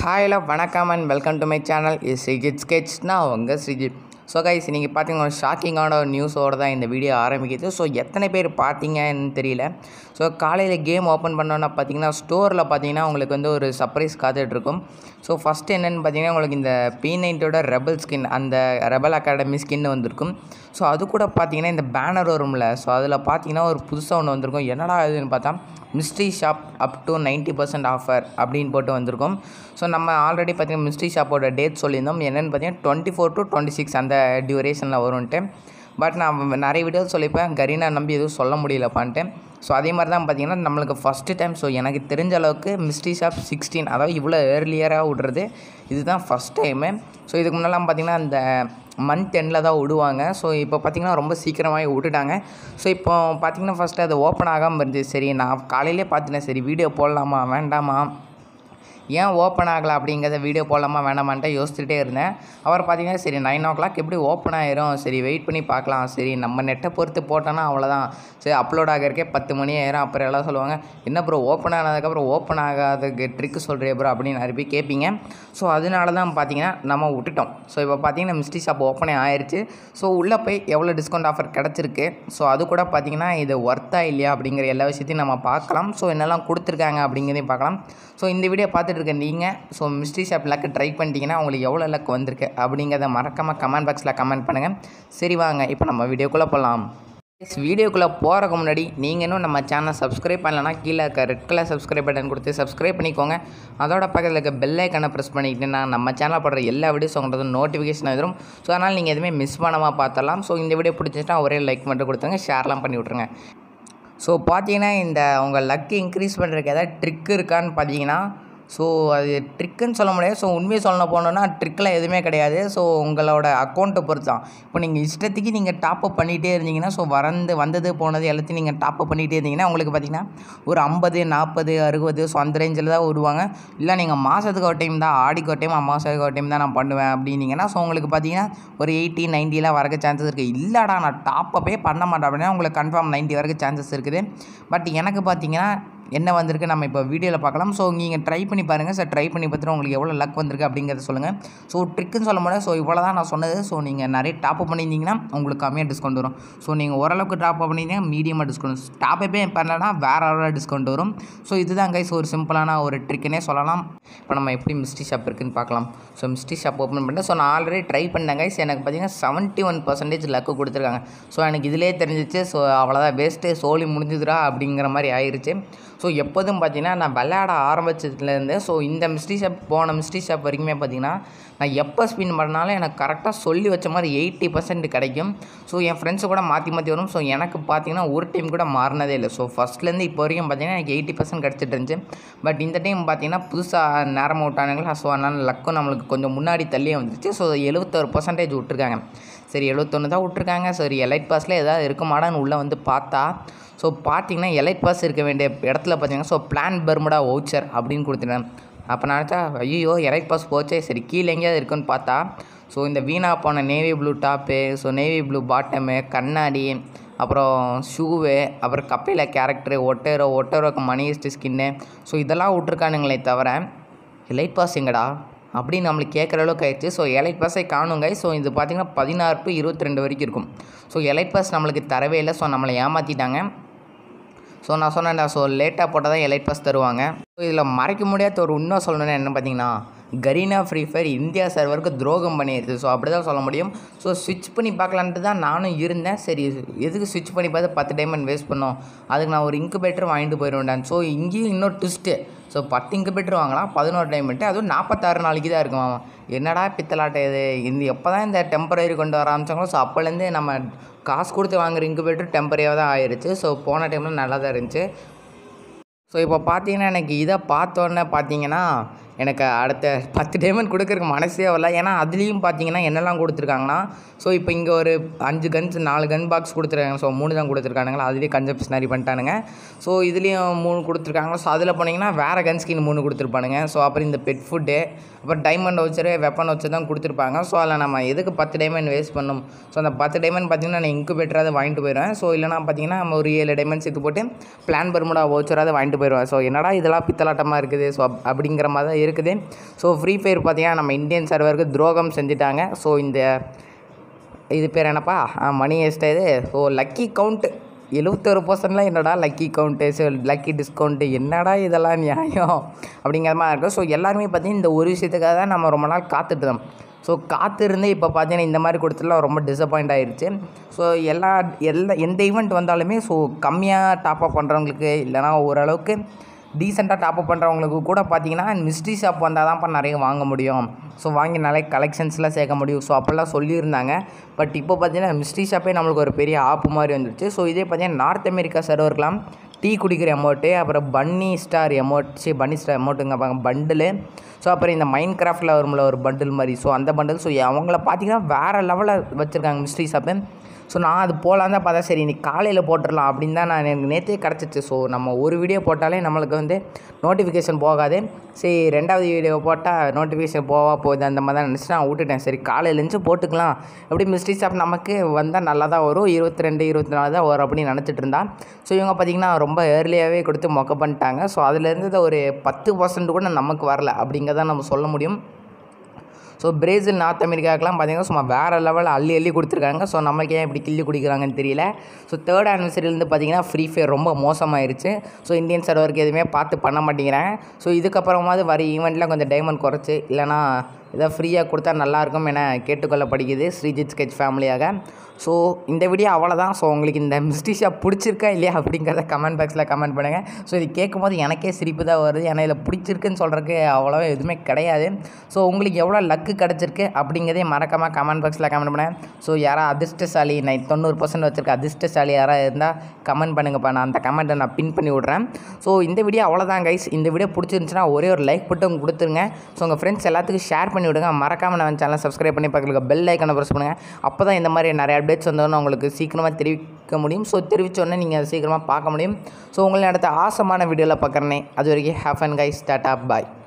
hi hello வணக்கம் and welcome to my channel is Sreejith sketch நான் உங்கள் ஸ்ரீஜித் ஸோ கைஸ் நீங்கள் பார்த்தீங்கன்னா ஒரு ஷாக்கிங்கான ஒரு நியூஸோடு தான் இந்த வீடியோ ஆரம்பிக்குது ஸோ எத்தனை பேர் பார்த்தீங்கன்னு தெரியல ஸோ காலையில் கேம் ஓப்பன் பண்ணோன்னா பார்த்தீங்கன்னா ஸ்டோரில் பார்த்தீங்கன்னா உங்களுக்கு வந்து ஒரு சர்ப்ரைஸ் காத்துட்ருக்கும் ஸோ ஃபஸ்ட்டு என்னென்னு பார்த்தீங்கன்னா உங்களுக்கு இந்த பி நைன்ட்டோட ரெபல் ஸ்கின் அந்த ரெபல் அகாடமி ஸ்கின் வந்திருக்கும் ஸோ அது கூட பார்த்தீங்கன்னா இந்த பேனர் வரும்ல ஸோ அதில் பார்த்தீங்கன்னா ஒரு புதுசாக ஒன்று வந்திருக்கும் என்னடா இதுன்னு பார்த்தா mystery shop up to ninety percent offer அப்படின்னு போட்டு வந்திருக்கும் ஸோ நம்ம ஆல்ரெடி பார்த்தீங்கன்னா மிஸ்ட்ரி ஷாப்போட டேட் சொல்லியிருந்தோம் என்னென்னு பார்த்தீங்கன்னா twenty four to twenty six அந்த டியூரேஷனில் வரும்ன்ட்டு பட் நான் நிறைய வீடியோ சொல்லிப்பேன் கரீனா நம்பி எதுவும் சொல்ல முடியலப்பான்ட்டு ஸோ அதே மாதிரி தான் பார்த்தீங்கன்னா நம்மளுக்கு ஃபஸ்ட்டு டைம் ஸோ எனக்கு தெரிஞ்ச அளவுக்கு மிஸ்ட்ரி ஷாப் சிக்ஸ்டீன் அதாவது இவ்வளோ ஏர்லியராக விடுறது இதுதான் ஃபஸ்ட் டைமு ஸோ இதுக்கு முன்னெல்லாம் பார்த்தீங்கன்னா அந்த மந்த் எண்டில் தான் விடுவாங்க ஸோ இப்போ பார்த்திங்கன்னா ரொம்ப சீக்கிரமாகவே விட்டுட்டாங்க ஸோ இப்போ பார்த்திங்கன்னா ஃபஸ்ட்டு அது ஓப்பன் ஆகாமல் இருந்துச்சு சரி நான் காலையிலே பார்த்துட்டேன் சரி வீடியோ போடலாமா வேண்டாமா ஏன் ஓப்பன் ஆகலை அப்படிங்கிறத வீடியோ போடலாமா வேணாமான்ட்டு யோசிச்சுட்டே இருந்தேன் அவர் பார்த்தீங்கன்னா சரி நைன் ஓ கிளாக் எப்படி ஓப்பன் ஆயிரும் சரி வெயிட் பண்ணி பார்க்கலாம் சரி நம்ம நெட்டை பொறுத்து போட்டோன்னா அவ்வளோதான் சரி அப்லோட் ஆகிறக்கே பத்து மணி ஆயிரும் அப்புறம் எல்லாம் சொல்லுவாங்க என்ன ப்ரோ ஓப்பன் ஆனதுக்கப்புறம் ஓப்பன் ஆகாததுக்கு ட்ரிக்கு சொல்கிறே ப்ரோ அப்படின்னு நிறைய பேர் கேட்பீங்க ஸோ அதனால தான் பார்த்தீங்கன்னா நம்ம விட்டுட்டோம் ஸோ இப்போ பார்த்தீங்கன்னா மிஸ்ட்ரி ஷாப் ஓப்பனே ஆயிடுச்சு ஸோ உள்ளே போய் எவ்வளோ டிஸ்கவுண்ட் ஆஃபர் கிடச்சிருக்கு ஸோ அது கூட பார்த்தீங்கன்னா இது ஒர்த்தா இல்லையா அப்படிங்கிற எல்லா விஷயத்தையும் நம்ம பார்க்கலாம் ஸோ என்னெல்லாம் கொடுத்துருக்காங்க அப்படிங்கிறதையும் பார்க்கலாம் ஸோ இந்த வீடியோ பார்த்துட்டு இருக்க நீங்கள் so mystery shop luck try பண்ணிட்டீங்கன்னா உங்களுக்கு எவ்வளோ லக் வந்திருக்கு அப்படிங்கிறத மறக்காமல் கமெண்ட் பாக்ஸில் கமெண்ட் பண்ணுங்கள் சரி வாங்க இப்போ நம்ம வீடியோக்குள்ளே போகலாம் வீடியோக்குள்ளே போகிறக்கு முன்னாடி நீங்கள் இன்னும் நம்ம சேனல் சப்ஸ்கிரைப் பண்ணலன்னா கீழே இருக்க ரெட் கலர் சப்ஸ்கிரைப் பட்டன் கொடுத்து சப்ஸ்கிரைப் பண்ணிக்கோங்க அதோட பக்கத்தில் இருக்க பெல் ஐக்கனை ப்ரெஸ் பண்ணிக்கிட்டேன்னா நம்ம சேனல் போடுற எல்லா வீடியோஸ் உங்களுக்கு நோட்டிஃபிகேஷன் வந்துடும் ஸோ அதனால் நீங்கள் எதுவுமே மிஸ் பண்ணாமல் பார்த்தலாம் ஸோ இந்த வீடியோ பிடிச்சிட்டா ஒரே லைக் மட்டும் கொடுத்துருங்க ஷேர்லாம் பண்ணி விட்ருங்க ஸோ பார்த்தீங்கன்னா இந்த உங்கள் லக்கு இன்க்ரீஸ் பண்ணுறதுக்கு ஏதாவது ட்ரிக் இருக்கான்னு பார்த்தீங்கன்னா ஸோ அது ட்ரிக்குன்னு சொல்ல முடியாது ஸோ உண்மையை சொல்ல போனோன்னா ட்ரிக்கில் எதுவுமே கிடையாது ஸோ உங்களோட அக்கௌண்ட்டை பொறுத்து தான் இப்போ நீங்கள் இஷ்டத்துக்கு நீங்கள் டாப்அப் பண்ணிகிட்டே இருந்தீங்கன்னா ஸோ வரந்து வந்தது போனது எல்லாத்தையும் நீங்கள் டாப்அப் பண்ணிகிட்டே இருந்தீங்கன்னா உங்களுக்கு பார்த்தீங்கன்னா ஒரு ஐம்பது நாற்பது அறுபது ஸோ அந்த ரேஞ்சில் தான் விடுவாங்க இல்லை நீங்கள் மாதத்துக்கு ஒரு டைம் தான் ஆடிக்கு ஒரு டைம் அமாவாசைக்கு ஒரு டைம் தான் நான் பண்ணுவேன் அப்படின்னீங்கன்னா ஸோ உங்களுக்கு பார்த்தீங்கன்னா ஒரு எயிட்டி நைன்ட்டிலாம் வரக்க சான்சஸ் இருக்குது இல்லைடா நான் டாப்பப்பே பண்ண மாட்டேன் அப்படின்னா உங்களுக்கு கன்ஃபார்ம் நைன்ட்டி வரைக்கும் சான்சஸ் இருக்குது பட் எனக்கு பார்த்தீங்கன்னா என்ன வந்திருக்கு நம்ம இப்போ வீடியோவில் பார்க்கலாம் ஸோ நீங்கள் ட்ரை பண்ணி பாருங்கள் சார் ட்ரை பண்ணி பார்த்துட்டு உங்களுக்கு எவ்வளோ லக் வந்திருக்கு அப்படிங்கிறத சொல்லுங்கள் ஸோ ட்ரிக்குன்னு சொல்ல முடியாது ஸோ இவ்வளோ தான் நான் சொன்னது ஸோ நீங்கள் நிறைய டாப் பண்ணியிருந்தீங்கன்னா உங்களுக்கு கம்மியாக டிஸ்கவுண்ட் வரும் ஸோ நீங்கள் ஓரளவுக்கு டாப் பண்ணியிருந்தீங்கன்னா மீடியமாக டிஸ்கவுண்ட் டாப்பே பண்ணலன்னா வேறு அளவில் டிஸ்கவுண்ட் வரும் ஸோ இதுதான் கைஸ் ஒரு சிம்பிளான ஒரு ட்ரிக்குன்னே சொல்லலாம் இப்போ நம்ம எப்படி மிஸ்ட்ரி ஷாப் இருக்குன்னு பார்க்கலாம் ஸோ மிஸ்ட்ரி ஷாப் ஓப்பன் பண்ணிட்டு ஸோ நான் ஆல்ரெடி ட்ரை பண்ணேன் கைஸ் எனக்கு பார்த்தீங்கன்னா செவன்ட்டி ஒன் பர்சன்டேஜ் லக்கு கொடுத்துருக்காங்க ஸோ எனக்கு இதிலே தெரிஞ்சிச்சு ஸோ அவ்வளோதான் வேஸ்ட்டு சோலி முடிஞ்சுதுரா அப்படிங்கிற மாதிரி ஆயிடுச்சு ஸோ எப்போதும் பார்த்தீங்கன்னா நான் விளையாட ஆரம்பிச்சதுலேருந்து ஸோ இந்த மிஸ்ட்ரி ஷாப் போன மிஸ்ட்ரி ஷாப் வரைக்குமே பார்த்தீங்கன்னா நான் எப்போ ஸ்பின் பண்ணாலும் எனக்கு கரெக்டாக சொல்லி வச்ச மாதிரி எயிட்டி பர்சன்ட் கிடைக்கும் ஸோ என் ஃப்ரெண்ட்ஸு கூட மாற்றி மாற்றி வரும் ஸோ எனக்கு பார்த்தீங்கன்னா ஒரு டைம் கூட மாறினதே இல்லை ஸோ ஃபஸ்ட்லேருந்து இப்போ வரைக்கும் பார்த்தீங்கன்னா எனக்கு எயிட்டி பர்சன்ட் கிடச்சிட்டு இருந்துச்சு பட் இந்த டைம் பார்த்தீங்கன்னா புதுசாக நேரம் விட்டானுங்களா ஸோ அதனால் லக்கும் நம்மளுக்கு கொஞ்சம் முன்னாடி தள்ளியே வந்துருச்சு ஸோ எழுபத்தொரு பர்சன்டேஜ் விட்ருக்காங்க சரி எழுபத்தொன்று தான் விட்ருக்காங்க சரி எலைட் பாஸில் எதாவது இருக்குமாடான்னு உள்ளே வந்து பார்த்தா ஸோ பார்த்தீங்கன்னா எலைட் பாஸ் இருக்க வேண்டிய இடத்துல பார்த்தீங்கன்னா ஸோ பிளான் பெர்முடா வவுச்சர் அப்படின்னு கொடுத்துட்டேன் அப்போ நான் நினச்சா ஐயோ எலைட் பாஸ் போச்சே சரி கீழே எங்கேயாவது இருக்குன்னு பார்த்தா ஸோ இந்த வீணா போன navy blue top so navy blue bottom கண்ணாடி அப்புறம் ஷூவு அப்புறம் கப்பையில் கேரக்டரு ஒட்டேரோ ஒட்டேரோக்கு மணி ஸ்கின்னு ஸோ இதெல்லாம் விட்ருக்கானுங்களே தவிர எலைட் பாஸ் எங்கடா அப்படின்னு நம்மளுக்கு கேட்குற அளவுக்கு ஆயிடுச்சு ஸோ எலைட் பாஸை காணுங்க ஸோ இது பார்த்திங்கன்னா பதினாறு டு இருபத்தி ரெண்டு வரைக்கும் இருக்கும் ஸோ எலைட் பாஸ் நம்மளுக்கு தரவே இல்லை ஸோ நம்மளை ஏமாற்றிட்டாங்க ஸோ நான் சொன்னேன்டா ஸோ லேட்டாக போட்டால் தான் எலைட் பாஸ் தருவாங்க ஸோ இதில் மறைக்க முடியாத ஒரு உண்மை சொல்லணும்னு என்ன பார்த்தீங்கன்னா கரீனா ஃப்ரீ ஃபயர் இந்தியா சர்வருக்கு துரோகம் பண்ணிடுது ஸோ அப்படி தான் சொல்ல முடியும் ஸோ ஸ்விட்ச் பண்ணி பார்க்கலான்ட்டு தான் நானும் இருந்தேன் சரி எதுக்கு ஸ்விட்ச் பண்ணி பார்த்து பத்து டைமண்ட் வேஸ்ட் பண்ணோம் அதுக்கு நான் ஒரு இன்குபேட்டர் வாங்கிட்டு போயிடுவேன் ஸோ இங்கேயும் இன்னொரு ட்விஸ்ட்டு ஸோ பத்து இன்குபேட்டர் வாங்கலாம் பதினோரு டைமண்ட்டு அதுவும் நாற்பத்தாறு நாளைக்கு தான் இருக்குமா என்னடா பித்தலாட்டை இது இந்த எப்போ தான் இந்த டெம்பரரி கொண்டு வர ஆரம்பிச்சாங்களோ ஸோ அப்போலேருந்து நம்ம காசு கொடுத்து வாங்குற இன்குபேட்டர் டெம்பரரியாக தான் ஆயிடுச்சு ஸோ போன டைமில் நல்லா தான் இருந்துச்சு ஸோ இப்போ பார்த்தீங்கன்னா எனக்கு இதை பார்த்தோன்னே பார்த்தீங்கன்னா எனக்கு அடுத்த பத்து டைமண்ட் கொடுக்குறக்கு மனசே வரல ஏன்னா அதுலேயும் பார்த்தீங்கன்னா என்னெல்லாம் கொடுத்துருக்காங்கன்னா ஸோ இப்போ இங்கே ஒரு அஞ்சு கன்ஸ் நாலு கன் பாக்ஸ் கொடுத்துருக்காங்க ஸோ மூணு தான் கொடுத்துருக்கானுங்களா அதுலேயே கன்செப்ட்ஸ் நிறைய பண்ணிட்டானுங்க ஸோ இதுலேயும் மூணு கொடுத்துருக்காங்க ஸோ அதில் போனீங்கன்னா வேறு கன் ஸ்கின் மூணு கொடுத்துருப்பானுங்க ஸோ அப்புறம் இந்த பெட் ஃபுட்டு அப்புறம் டைமண்ட் வச்சரு வெப்பன் வச்சு தான் கொடுத்துருப்பாங்க ஸோ அதில் நம்ம எதுக்கு பத்து டைமண்ட் வேஸ்ட் பண்ணணும் ஸோ அந்த பத்து டைமண்ட் பார்த்தீங்கன்னா நான் இன்குபேட்டராக வாங்கிட்டு போயிடுவேன் ஸோ இல்லைனா பார்த்தீங்கன்னா நம்ம ஒரு ஏழு டைமண்ட்ஸ் இது போட்டு பிளான் பெருமுடா வவுச்சராக வாங்கிட்டு போயிடுவேன் ஸோ என்னடா இதெல்லாம் பித்தலாட்டமாக இருக்குது ஸோ அப்படிங்கிற மாதிரி தான் இருக்குது ஸோ ஃப்ரீ ஃபயர் பார்த்தீங்கன்னா நம்ம இந்தியன் சர்வருக்கு துரோகம் செஞ்சுட்டாங்க ஸோ இந்த இது பேர் என்னப்பா மணி எஸ்ட் இது ஸோ லக்கி கவுண்ட்டு எழுபத்தொரு பர்சன்ட்லாம் என்னடா lucky count so lucky discount என்னடா இதெல்லாம் நியாயம் அப்படிங்கிற மாதிரி இருக்கும் ஸோ எல்லாருமே பார்த்தீங்கன்னா இந்த ஒரு விஷயத்துக்காக தான் நம்ம ரொம்ப நாள் காத்துட்டு இருந்தோம் ஸோ காத்திருந்து இப்போ பார்த்தீங்கன்னா இந்த மாதிரி கொடுத்துலாம் ரொம்ப டிசப்பாயிண்ட் ஆயிடுச்சு ஸோ எல்லா எல்லா எந்த ஈவெண்ட் வந்தாலுமே ஸோ கம்மியாக டாப்அப் பண்ணுறவங்களுக்கு இல்லைனா ஓரளவுக்கு டீசெண்டாக டாப்அப் பண்ணுறவங்களுக்கு கூட பார்த்தீங்கன்னா மிஸ்ட்ரி ஷாப் வந்தால் தான்ப்பா நிறைய வாங்க முடியும் ஸோ வாங்கி நிறைய கலெக்ஷன்ஸ்லாம் சேர்க்க முடியும் ஸோ அப்போல்லாம் சொல்லியிருந்தாங்க பட் இப்போ பார்த்தீங்கன்னா மிஸ்ட்ரி ஷாப்பே நம்மளுக்கு ஒரு பெரிய ஆப்பு மாதிரி வந்துருச்சு ஸோ இதே பார்த்தீங்கன்னா நார்த் அமெரிக்கா சர்வருக்கெலாம் டீ குடிக்கிற அமௌண்ட்டு அப்புறம் பன்னி ஸ்டார் அமௌண்ட் சரி பன்னி ஸ்டார் அமௌண்ட்டுங்க பாங்க பண்டிலு ஸோ அப்புறம் இந்த மைண்ட் கிராஃப்டில் வரும்ல ஒரு பண்டில் மாதிரி ஸோ அந்த பண்டில் ஸோ அவங்கள பார்த்தீங்கன்னா வேறு லெவலில் வச்சுருக்காங்க மிஸ்ட்ரி ஷாப்பு ஸோ நான் அது போகலான் தான் பார்த்தா சரி இன்னைக்கு காலையில் போட்டுடலாம் அப்படின்னு தான் நான் எனக்கு நேற்றே கிடச்சிச்சு ஸோ நம்ம ஒரு வீடியோ போட்டாலே நம்மளுக்கு வந்து நோட்டிஃபிகேஷன் போகாது சரி ரெண்டாவது வீடியோ போட்டால் நோட்டிஃபிகேஷன் போவா போகுது அந்த மாதிரி தான் நினச்சி நான் விட்டுட்டேன் சரி காலையில் இருந்துச்சு போட்டுக்கலாம் எப்படி மிஸ்ட்ரி ஷாப் நமக்கு வந்தால் நல்லா தான் வரும் இருபத்தி ரெண்டு இருபத்தி நாலு தான் வரும் அப்படின்னு நினச்சிட்டு இருந்தா ஸோ இவங்க பார்த்திங்கன்னா ரொம்ப ஏர்லியாகவே கொடுத்து மொக்க பண்ணிட்டாங்க ஸோ அதுலேருந்து ஒரு பத்து பர்சன்ட் கூட நமக்கு வரல அப்படிங்கிறத நம்ம சொல்ல முடியும் ஸோ பிரேசில் நார்த் அமெரிக்காவுக்குலாம் பார்த்தீங்கன்னா சும்மா வேறு லெவலில் அள்ளி அள்ளி கொடுத்துருக்காங்க ஸோ நமக்கு ஏன் இப்படி கிள்ளி குடிக்கிறாங்கன்னு தெரியல ஸோ தேர்ட் ஆனிவர்சரிலேருந்து பார்த்தீங்கன்னா ஃப்ரீ ஃபயர் ரொம்ப மோசமாயிருச்சு ஸோ இந்தியன் சர்வருக்கு எதுவுமே பார்த்து பண்ண மாட்டேங்கிறாங்க ஸோ இதுக்கப்புறமாவது வர ஈவெண்ட்டில் கொஞ்சம் டைமண்ட் குறைச்சி இல்லைனா இதை ஃப்ரீயாக கொடுத்தா நல்லாயிருக்கும் என கேட்டுக்கொள்ளப்படுகிறது ஸ்ரீஜித் ஸ்கெச் ஃபேமிலியாக ஸோ இந்த வீடியோ அவ்வளோதான் ஸோ உங்களுக்கு இந்த மிஸ்டி ஷாப் பிடிச்சிருக்கா இல்லையா அப்படிங்கிறத கமெண்ட் பாக்ஸில் கமெண்ட் பண்ணுங்கள் ஸோ இது கேட்கும்போது எனக்கே சிரிப்பு தான் வருது ஏன்னா இதில் பிடிச்சிருக்குன்னு சொல்கிறதுக்கு அவ்வளோவா எதுவுமே கிடையாது ஸோ உங்களுக்கு எவ்வளோ லக்கு கிடச்சிருக்கு அப்படிங்கிறதே மறக்காமல் கமெண்ட் பாக்ஸில் கமெண்ட் பண்ணுங்கள் ஸோ யாராவது அதிர்ஷ்டசாலி நான் தொண்ணூறு பர்சன்ட் வச்சுருக்க அதிர்ஷ்டசாலி யாராவது இருந்தால் கமெண்ட் பண்ணுங்கப்பா நான் அந்த கமெண்ட்டை நான் பின் பண்ணி விட்றேன் ஸோ இந்த வீடியோ அவ்வளோதான் கைஸ் இந்த வீடியோ பிடிச்சிருந்துச்சுன்னா ஒரே ஒரு லைக் மட்டும் கொடுத்துருங்க ஸோ உங்கள் ஃப்ரெண்ட்ஸ் எல்லாத்துக்கும் ஷேர் பண்ணி விடுங்க மறக்காமல் நம்ம சேனல் சப்ஸ்கிரைப் பண்ணி பக்கத்தில் பெல் ஐக்கனை ப்ரெஸ் பண்ணுங்கள் அப்போ தான் இந்த மாதிரி நிறைய அப்டேட்ஸ் வந்தோன்னு உங்களுக்கு சீக்கிரமாக தெரிவிக்க முடியும் ஸோ தெரிவித்தோடனே நீங்கள் அதை சீக்கிரமாக பார்க்க முடியும் ஸோ உங்களை அடுத்த ஆசமான வீடியோவில் பார்க்குறேனே அது வரைக்கும் have and guys tata bye